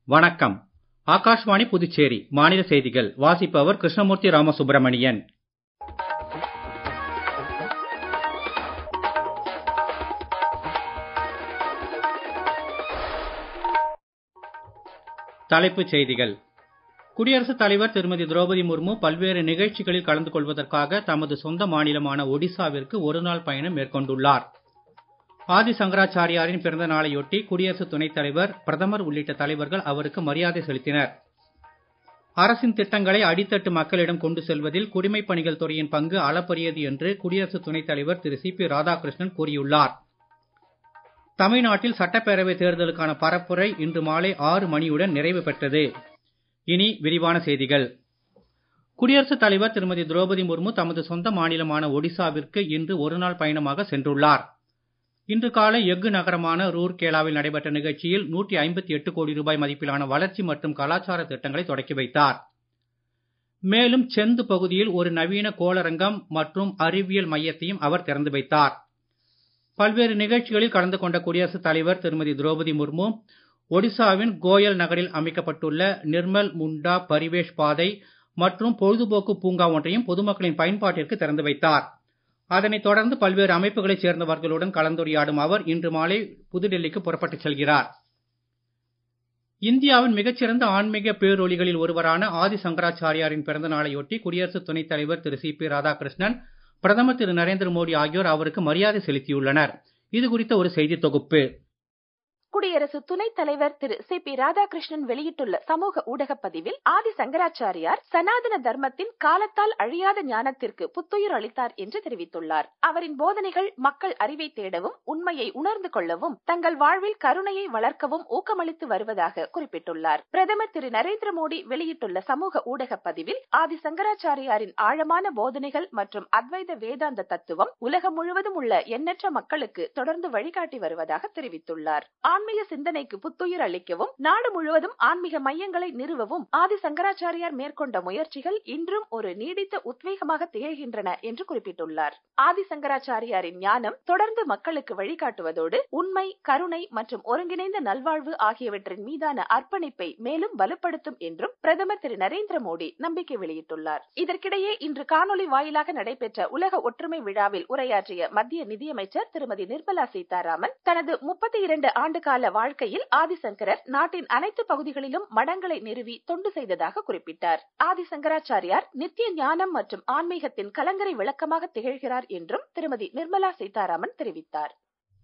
வணக்கம் ஆகாஷ்வாணி புதுச்சேரி மாநில செய்திகள் வாசிப்பவர் கிருஷ்ணமூர்த்தி ராமசுப்ரமணியன் தலைப்புச் செய்திகள் குடியரசுத் தலைவர் திருமதி திரௌபதி முர்மு பல்வேறு நிகழ்ச்சிகளில் கலந்து கொள்வதற்காக தமது சொந்த மாநிலமான ஒடிசாவிற்கு ஒருநாள் பயணம் மேற்கொண்டுள்ளார் ஆதி சங்கராச்சாரியாரின் பிறந்த நாளையொட்டி குடியரசு துணைத் தலைவர் பிரதமர் உள்ளிட்ட தலைவர்கள் அவருக்கு மரியாதை செலுத்தினர் அரசின் திட்டங்களை அடித்தட்டு மக்களிடம் கொண்டு செல்வதில் குடிமைப் பணிகள் துறையின் பங்கு அளப்பரியது என்று குடியரசு துணைத் தலைவர் திரு சி பி ராதாகிருஷ்ணன் கூறியுள்ளார் தமிழ்நாட்டில் சட்டப்பேரவை தேர்தலுக்கான பரப்புரை இன்று மாலை ஆறு மணியுடன் நிறைவு பெற்றது இனி விரிவான செய்திகள் குடியரசுத் தலைவர் திருமதி திரௌபதி முர்மு தமது சொந்த மாநிலமான ஒடிசாவிற்கு இன்று ஒருநாள் பயணமாக சென்றுள்ளார் இன்று காலை எஃகு நகரமான ரூர்கேலாவில் நடைபெற்ற நிகழ்ச்சியில் நூற்றி ஐம்பத்தி எட்டு கோடி ரூபாய் மதிப்பிலான வளர்ச்சி மற்றும் கலாச்சார திட்டங்களை தொடக்கி வைத்தார் மேலும் செந்து பகுதியில் ஒரு நவீன கோளரங்கம் மற்றும் அறிவியல் மையத்தையும் அவர் திறந்து வைத்தார் பல்வேறு நிகழ்ச்சிகளில் கலந்து கொண்ட குடியரசுத் தலைவர் திருமதி திரௌபதி முர்மு ஒடிசாவின் கோயல் நகரில் அமைக்கப்பட்டுள்ள நிர்மல் முண்டா பரிவேஷ் பாதை மற்றும் பொழுதுபோக்கு பூங்கா ஒன்றையும் பொதுமக்களின் பயன்பாட்டிற்கு திறந்து வைத்தார் அதனைத் தொடர்ந்து பல்வேறு அமைப்புகளைச் சேர்ந்தவர்களுடன் கலந்துரையாடும் அவர் இன்று மாலை புதுடெல்லிக்கு புறப்பட்டுச் செல்கிறார் இந்தியாவின் மிகச்சிறந்த ஆன்மீக பேரொளிகளில் ஒருவரான ஆதி சங்கராச்சாரியாரின் பிறந்த நாளையொட்டி குடியரசு துணைத் தலைவர் திரு சி பி ராதாகிருஷ்ணன் பிரதமர் திரு நரேந்திர மோடி ஆகியோர் அவருக்கு மரியாதை செலுத்தியுள்ளனர் இது குறித்த ஒரு செய்தி தொகுப்பு குடியரசு துணைத் தலைவர் திரு சி பி ராதாகிருஷ்ணன் வெளியிட்டுள்ள சமூக ஊடக பதிவில் ஆதி சங்கராச்சாரியார் சனாதன தர்மத்தின் காலத்தால் அழியாத ஞானத்திற்கு புத்துயிர் அளித்தார் என்று தெரிவித்துள்ளார் அவரின் போதனைகள் மக்கள் அறிவை தேடவும் உண்மையை உணர்ந்து கொள்ளவும் தங்கள் வாழ்வில் கருணையை வளர்க்கவும் ஊக்கமளித்து வருவதாக குறிப்பிட்டுள்ளார் பிரதமர் திரு நரேந்திர மோடி வெளியிட்டுள்ள சமூக ஊடக பதிவில் ஆதி சங்கராச்சாரியாரின் ஆழமான போதனைகள் மற்றும் அத்வைத வேதாந்த தத்துவம் உலகம் முழுவதும் உள்ள எண்ணற்ற மக்களுக்கு தொடர்ந்து வழிகாட்டி வருவதாக தெரிவித்துள்ளார் ஆன்மீக சிந்தனைக்கு புத்துயிர் அளிக்கவும் நாடு முழுவதும் ஆன்மீக மையங்களை நிறுவவும் ஆதி சங்கராச்சாரியார் மேற்கொண்ட முயற்சிகள் இன்றும் ஒரு நீடித்த உத்வேகமாக திகழ்கின்றன என்று குறிப்பிட்டுள்ளார் ஆதி சங்கராச்சாரியாரின் ஞானம் தொடர்ந்து மக்களுக்கு வழிகாட்டுவதோடு உண்மை கருணை மற்றும் ஒருங்கிணைந்த நல்வாழ்வு ஆகியவற்றின் மீதான அர்ப்பணிப்பை மேலும் வலுப்படுத்தும் என்றும் பிரதமர் திரு நரேந்திர மோடி நம்பிக்கை வெளியிட்டுள்ளார் இதற்கிடையே இன்று காணொலி வாயிலாக நடைபெற்ற உலக ஒற்றுமை விழாவில் உரையாற்றிய மத்திய நிதியமைச்சர் திருமதி நிர்மலா சீதாராமன் தனது முப்பத்தி இரண்டு ஆண்டு கால வாழ்க்கையில் ஆதிசங்கரர் நாட்டின் அனைத்து பகுதிகளிலும் மடங்களை நிறுவி தொண்டு செய்ததாக குறிப்பிட்டார் ஆதிசங்கராச்சாரியார் நித்திய ஞானம் மற்றும் ஆன்மீகத்தின் கலங்கரை விளக்கமாக திகழ்கிறார் என்றும் திருமதி நிர்மலா சீதாராமன் தெரிவித்தார்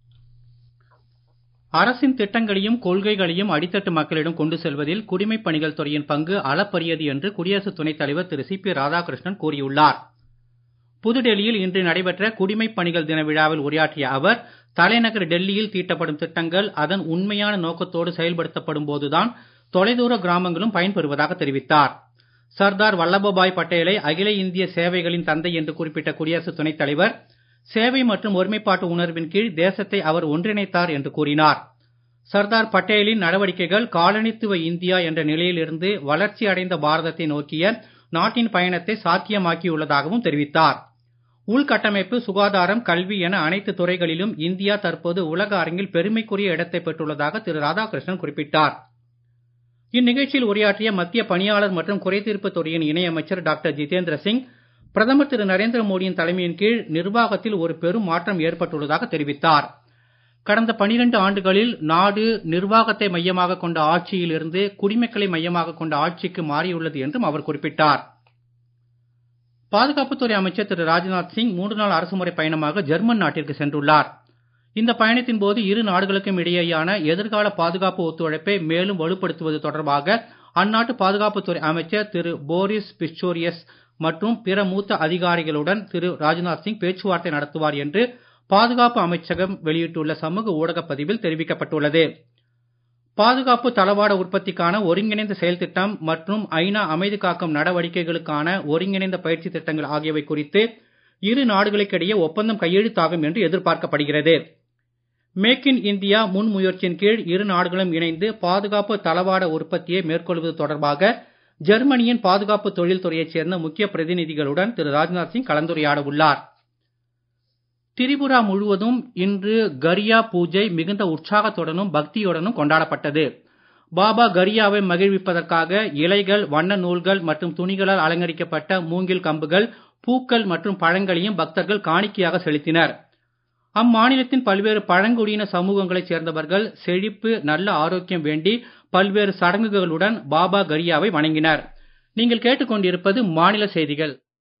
அரசின் திட்டங்களையும் கொள்கைகளையும் அடித்தட்டு மக்களிடம் கொண்டு செல்வதில் குடிமைப் பணிகள் துறையின் பங்கு அளப்பரியது என்று குடியரசு துணைத் தலைவர் திரு சி பி ராதாகிருஷ்ணன் கூறியுள்ளார் புதுடெல்லியில் இன்று நடைபெற்ற குடிமைப் பணிகள் தின விழாவில் உரையாற்றிய அவர் தலைநகர் டெல்லியில் தீட்டப்படும் திட்டங்கள் அதன் உண்மையான நோக்கத்தோடு செயல்படுத்தப்படும் போதுதான் தொலைதூர கிராமங்களும் பயன்பெறுவதாக தெரிவித்தார் சர்தார் வல்லபாய் பட்டேலை அகில இந்திய சேவைகளின் தந்தை என்று குறிப்பிட்ட குடியரசு துணைத் தலைவர் சேவை மற்றும் ஒருமைப்பாட்டு உணர்வின் கீழ் தேசத்தை அவர் ஒன்றிணைத்தார் என்று கூறினார் சர்தார் பட்டேலின் நடவடிக்கைகள் காலனித்துவ இந்தியா என்ற நிலையிலிருந்து வளர்ச்சி அடைந்த பாரதத்தை நோக்கிய நாட்டின் பயணத்தை சாத்தியமாக்கியுள்ளதாகவும் தெரிவித்தார் உள்கட்டமைப்பு சுகாதாரம் கல்வி என அனைத்து துறைகளிலும் இந்தியா தற்போது உலக அரங்கில் பெருமைக்குரிய இடத்தை பெற்றுள்ளதாக திரு ராதாகிருஷ்ணன் குறிப்பிட்டார் இந்நிகழ்ச்சியில் உரையாற்றிய மத்திய பணியாளர் மற்றும் குறைதீர்ப்பு துறையின் இணையமைச்சர் டாக்டர் ஜிதேந்திர சிங் பிரதமர் திரு நரேந்திர மோடியின் தலைமையின் கீழ் நிர்வாகத்தில் ஒரு பெரும் மாற்றம் ஏற்பட்டுள்ளதாக தெரிவித்தார் கடந்த பனிரெண்டு ஆண்டுகளில் நாடு நிர்வாகத்தை மையமாக கொண்ட ஆட்சியில் இருந்து குடிமக்களை மையமாக கொண்ட ஆட்சிக்கு மாறியுள்ளது என்றும் அவர் குறிப்பிட்டார் பாதுகாப்புத்துறை அமைச்சர் திரு ராஜ்நாத் சிங் மூன்று நாள் அரசுமுறை பயணமாக ஜெர்மன் நாட்டிற்கு சென்றுள்ளார் இந்த பயணத்தின் போது இரு நாடுகளுக்கும் இடையேயான எதிர்கால பாதுகாப்பு ஒத்துழைப்பை மேலும் வலுப்படுத்துவது தொடர்பாக அந்நாட்டு பாதுகாப்புத்துறை அமைச்சர் திரு போரிஸ் பிஸ்டோரியஸ் மற்றும் பிற மூத்த அதிகாரிகளுடன் திரு ராஜ்நாத் சிங் பேச்சுவார்த்தை நடத்துவார் என்று பாதுகாப்பு அமைச்சகம் வெளியிட்டுள்ள சமூக ஊடகப் பதிவில் தெரிவிக்கப்பட்டுள்ளது பாதுகாப்பு தளவாட உற்பத்திக்கான ஒருங்கிணைந்த செயல் திட்டம் மற்றும் ஐநா அமைதி காக்கும் நடவடிக்கைகளுக்கான ஒருங்கிணைந்த பயிற்சி திட்டங்கள் ஆகியவை குறித்து இரு நாடுகளுக்கிடையே ஒப்பந்தம் கையெழுத்தாகும் என்று எதிர்பார்க்கப்படுகிறது மேக் இன் இந்தியா முன்முயற்சியின் கீழ் இரு நாடுகளும் இணைந்து பாதுகாப்பு தளவாட உற்பத்தியை மேற்கொள்வது தொடர்பாக ஜெர்மனியின் பாதுகாப்பு தொழில்துறையைச் சேர்ந்த முக்கிய பிரதிநிதிகளுடன் திரு ராஜ்நாத் சிங் கலந்துரையாட உள்ளார் திரிபுரா முழுவதும் இன்று கரியா பூஜை மிகுந்த உற்சாகத்துடனும் பக்தியுடனும் கொண்டாடப்பட்டது பாபா கரியாவை மகிழ்விப்பதற்காக இலைகள் வண்ண நூல்கள் மற்றும் துணிகளால் அலங்கரிக்கப்பட்ட மூங்கில் கம்புகள் பூக்கள் மற்றும் பழங்களையும் பக்தர்கள் காணிக்கையாக செலுத்தினர் அம்மாநிலத்தின் பல்வேறு பழங்குடியின சமூகங்களைச் சேர்ந்தவர்கள் செழிப்பு நல்ல ஆரோக்கியம் வேண்டி பல்வேறு சடங்குகளுடன் பாபா கரியாவை வணங்கினர் நீங்கள் கேட்டுக்கொண்டிருப்பது மாநில செய்திகள்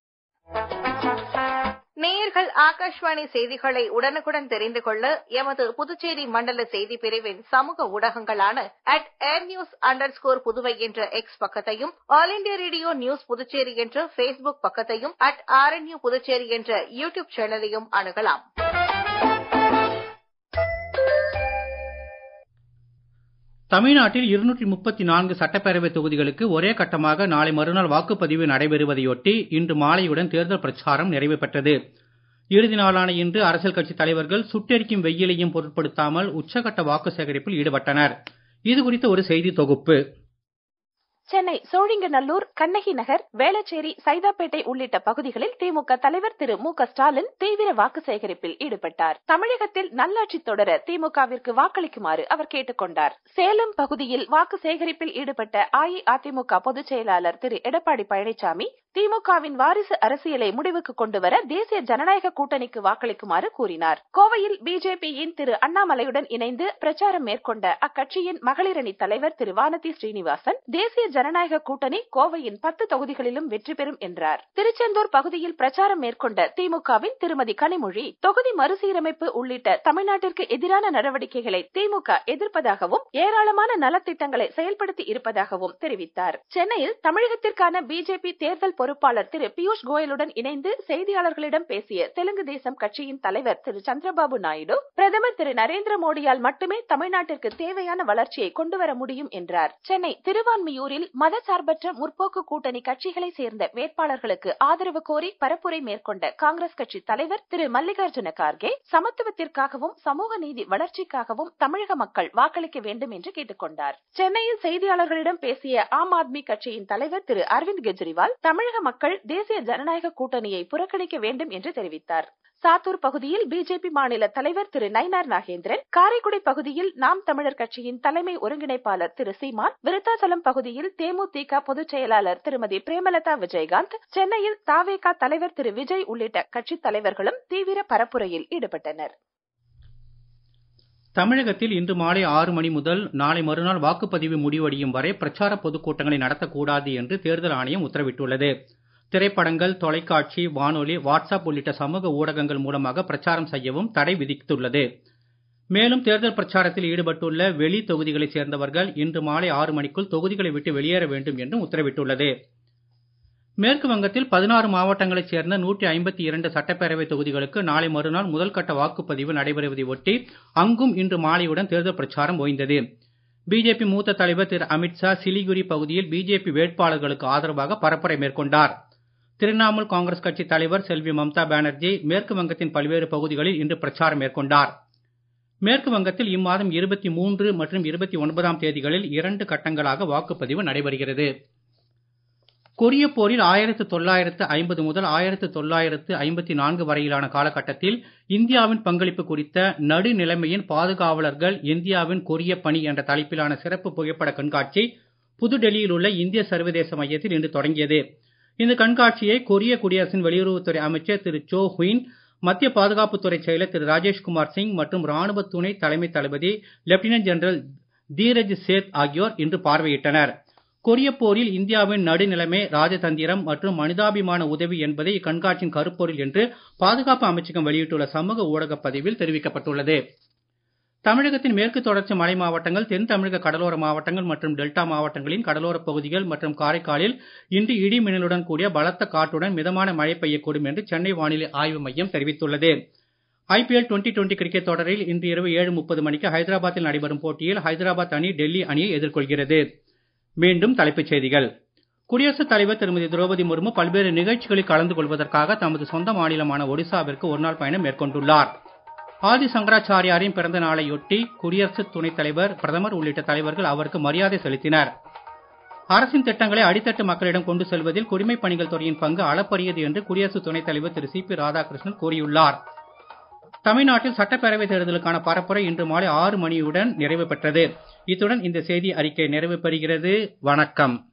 நேயர்கள் ஆகாஷ்வாணி செய்திகளை உடனுக்குடன் தெரிந்து கொள்ள எமது புதுச்சேரி மண்டல செய்தி பிரிவின் சமூக ஊடகங்களான at air news under score Puduvai என்ற எக்ஸ் பக்கத்தையும் all India radio news Puducherry என்ற பேஸ்புக் பக்கத்தையும் அட் ஆர்என்யூ புதுச்சேரி என்ற யூடியூப் சேனலையும் அணுகலாம் தமிழ்நாட்டில் இருநூற்றி முப்பத்தி நான்கு சட்டப்பேரவை தொகுதிகளுக்கு ஒரே கட்டமாக நாளை மறுநாள் வாக்குப்பதிவு நடைபெறுவதையொட்டி இன்று மாலையுடன் தேர்தல் பிரச்சாரம் நிறைவு பெற்றது இறுதி நாளான இன்று அரசியல் கட்சி தலைவர்கள் சுட்டெரிக்கும் வெயிலையும் பொருட்படுத்தாமல் உச்சகட்ட வாக்கு சேகரிப்பில் ஈடுபட்டனர் இது குறித்த ஒரு செய்தி தொகுப்பு சென்னை சோழிங்கநல்லூர் கண்ணகி நகர் வேளச்சேரி சைதாப்பேட்டை உள்ளிட்ட பகுதிகளில் திமுக தலைவர் திரு மு க ஸ்டாலின் தீவிர வாக்கு சேகரிப்பில் ஈடுபட்டார் தமிழகத்தில் நல்லாட்சி தொடர திமுகவிற்கு வாக்களிக்குமாறு அவர் கேட்டுக் கொண்டார் சேலம் பகுதியில் வாக்கு சேகரிப்பில் ஈடுபட்ட அஇஅதிமுக பொதுச் செயலாளர் திரு எடப்பாடி பழனிசாமி திமுகவின் வாரிசு அரசியலை முடிவுக்கு கொண்டுவர தேசிய ஜனநாயக கூட்டணிக்கு வாக்களிக்குமாறு கூறினார் கோவையில் பிஜேபியின் திரு அண்ணாமலையுடன் இணைந்து பிரச்சாரம் மேற்கொண்ட அக்கட்சியின் மகளிரணி தலைவர் திரு வானதி ஸ்ரீனிவாசன் தேசிய ஜனநாயக கூட்டணி கோவையின் பத்து தொகுதிகளிலும் வெற்றி பெறும் என்றார் திருச்செந்தூர் பகுதியில் பிரச்சாரம் மேற்கொண்ட திமுகவின் திருமதி கனிமொழி தொகுதி மறுசீரமைப்பு உள்ளிட்ட தமிழ்நாட்டிற்கு எதிரான நடவடிக்கைகளை திமுக எதிர்ப்பதாகவும் ஏராளமான நலத்திட்டங்களை செயல்படுத்தி இருப்பதாகவும் தெரிவித்தார் சென்னையில் தமிழகத்திற்கான பிஜேபி தேர்தல் பொறுப்பாளர் திரு பியூஷ் கோயலுடன் இணைந்து செய்தியாளர்களிடம் பேசிய தெலுங்கு தேசம் கட்சியின் தலைவர் திரு சந்திரபாபு நாயுடு பிரதமர் திரு நரேந்திர மோடியால் மட்டுமே தமிழ்நாட்டிற்கு தேவையான வளர்ச்சியை கொண்டுவர முடியும் என்றார் சென்னை திருவான்மியூரில் மதசார்பற்ற முற்போக்கு கூட்டணி கட்சிகளை சேர்ந்த வேட்பாளர்களுக்கு ஆதரவு கோரி பரப்புரை மேற்கொண்ட காங்கிரஸ் கட்சி தலைவர் திரு மல்லிகார்ஜுன கார்கே சமத்துவத்திற்காகவும் சமூக நீதி வளர்ச்சிக்காகவும் தமிழக மக்கள் வாக்களிக்க வேண்டும் என்று கேட்டுக் கொண்டார் சென்னையில் செய்தியாளர்களிடம் பேசிய ஆம் ஆத்மி கட்சியின் தலைவர் திரு அரவிந்த் கெஜ்ரிவால் தமிழக மக்கள் தேசிய ஜனநாயக கூட்டணியை புறக்கணிக்க வேண்டும் என்று தெரிவித்தார் சாத்தூர் பகுதியில் பிஜேபி மாநில தலைவர் திரு நயினார் நாகேந்திரன் காரைக்குடி பகுதியில் நாம் தமிழர் கட்சியின் தலைமை ஒருங்கிணைப்பாளர் திரு சீமான் விருத்தாச்சலம் பகுதியில் தேமுதிக பொதுச் செயலாளர் திருமதி பிரேமலதா விஜயகாந்த் சென்னையில் தாவேகா தலைவர் திரு விஜய் உள்ளிட்ட கட்சித் தலைவர்களும் தீவிர பரப்புரையில் ஈடுபட்டனர் தமிழகத்தில் இன்று மாலை ஆறு மணி முதல் நாளை மறுநாள் வாக்குப்பதிவு முடிவடையும் வரை பிரச்சார பொதுக்கூட்டங்களை நடத்தக்கூடாது என்று தேர்தல் ஆணையம் உத்தரவிட்டுள்ளது திரைப்படங்கள் தொலைக்காட்சி வானொலி வாட்ஸ்அப் உள்ளிட்ட சமூக ஊடகங்கள் மூலமாக பிரச்சாரம் செய்யவும் தடை விதித்துள்ளது மேலும் தேர்தல் பிரச்சாரத்தில் ஈடுபட்டுள்ள வெளி தொகுதிகளைச் சேர்ந்தவர்கள் இன்று மாலை ஆறு மணிக்குள் தொகுதிகளை விட்டு வெளியேற வேண்டும் என்றும் உத்தரவிட்டுள்ளது மேற்கு வங்கத்தில் பதினாறு மாவட்டங்களைச் சேர்ந்த நூற்றி ஐம்பத்தி இரண்டு சட்டப்பேரவை தொகுதிகளுக்கு நாளை மறுநாள் முதல் கட்ட வாக்குப்பதிவு நடைபெறுவதை ஒட்டி அங்கும் இன்று மாலையுடன் தேர்தல் பிரச்சாரம் ஓய்ந்தது பிஜேபி மூத்த தலைவர் திரு அமித்ஷா சிலிகுரி பகுதியில் பிஜேபி வேட்பாளர்களுக்கு ஆதரவாக பரப்புரை மேற்கொண்டார் திரிணாமுல் காங்கிரஸ் கட்சி தலைவர் செல்வி மம்தா பானர்ஜி மேற்கு வங்கத்தின் பல்வேறு பகுதிகளில் இன்று பிரச்சாரம் மேற்கொண்டார் மேற்கு வங்கத்தில் இம்மாதம் இருபத்தி மூன்று மற்றும் இருபத்தி ஒன்பதாம் தேதிகளில் இரண்டு கட்டங்களாக வாக்குப்பதிவு நடைபெறுகிறது கொரிய போரில் ஆயிரத்து தொள்ளாயிரத்து ஐம்பது முதல் ஆயிரத்து தொள்ளாயிரத்து ஐம்பத்தி நான்கு வரையிலான காலகட்டத்தில் இந்தியாவின் பங்களிப்பு குறித்த நடுநிலைமையின் பாதுகாவலர்கள் இந்தியாவின் கொரிய பணி என்ற தலைப்பிலான சிறப்பு புகைப்பட கண்காட்சி புதுடெல்லியில் உள்ள இந்திய சர்வதேச மையத்தில் இன்று தொடங்கியது இந்த கண்காட்சியை கொரிய குடியரசின் வெளியுறவுத்துறை அமைச்சர் திரு சோ ஹுயின் மத்திய பாதுகாப்புத்துறை செயலர் திரு ராஜேஷ்குமார் சிங் மற்றும் ராணுவ துணை தலைமை தளபதி லெப்டினன்ட் ஜெனரல் தீரஜ் சேத் ஆகியோர் இன்று பார்வையிட்டனர் கொரிய போரில் இந்தியாவின் நடுநிலைமை ராஜதந்திரம் மற்றும் மனிதாபிமான உதவி என்பதே இக்கண்காட்சியின் கருப்பொருள் என்று பாதுகாப்பு அமைச்சகம் வெளியிட்டுள்ள சமூக ஊடகப் பதிவில் தெரிவிக்கப்பட்டுள்ளது தமிழகத்தின் மேற்கு தொடர்ச்சி மலை மாவட்டங்கள் தென் தமிழக கடலோர மாவட்டங்கள் மற்றும் டெல்டா மாவட்டங்களின் கடலோரப் பகுதிகள் மற்றும் காரைக்காலில் இன்று இடி மின்னலுடன் கூடிய பலத்த காற்றுடன் மிதமான மழை பெய்யக்கூடும் என்று சென்னை வானிலை ஆய்வு மையம் தெரிவித்துள்ளது ஐபிஎல் டுவெண்டி டுவெண்டி கிரிக்கெட் தொடரில் இன்று இரவு ஏழு முப்பது மணிக்கு ஹைதராபாத்தில் நடைபெறும் போட்டியில் ஹைதராபாத் அணி டெல்லி அணியை எதிர்கொள்கிறது மீண்டும் தலைப்புச் செய்திகள் குடியரசுத் தலைவர் திருமதி திரௌபதி முர்மு பல்வேறு நிகழ்ச்சிகளில் கலந்து கொள்வதற்காக தமது சொந்த மாநிலமான ஒடிசாவிற்கு ஒருநாள் பயணம் மேற்கொண்டுள்ளார் ஆதி சங்கராச்சாரியாரின் பிறந்த நாளையொட்டி குடியரசு துணைத் தலைவர் பிரதமர் உள்ளிட்ட தலைவர்கள் அவருக்கு மரியாதை செலுத்தினர் அரசின் திட்டங்களை அடித்தட்டு மக்களிடம் கொண்டு செல்வதில் குடிமைப் பணிகள் துறையின் பங்கு அளப்பரியது என்று குடியரசு துணைத் தலைவர் திரு சி பி ராதாகிருஷ்ணன் கூறியுள்ளார் தமிழ்நாட்டில் சட்டப்பேரவை தேர்தலுக்கான பரப்புரை இன்று மாலை ஆறு மணியுடன் நிறைவு பெற்றது இத்துடன் இந்த செய்தி அறிக்கை நிறைவு பெறுகிறது வணக்கம்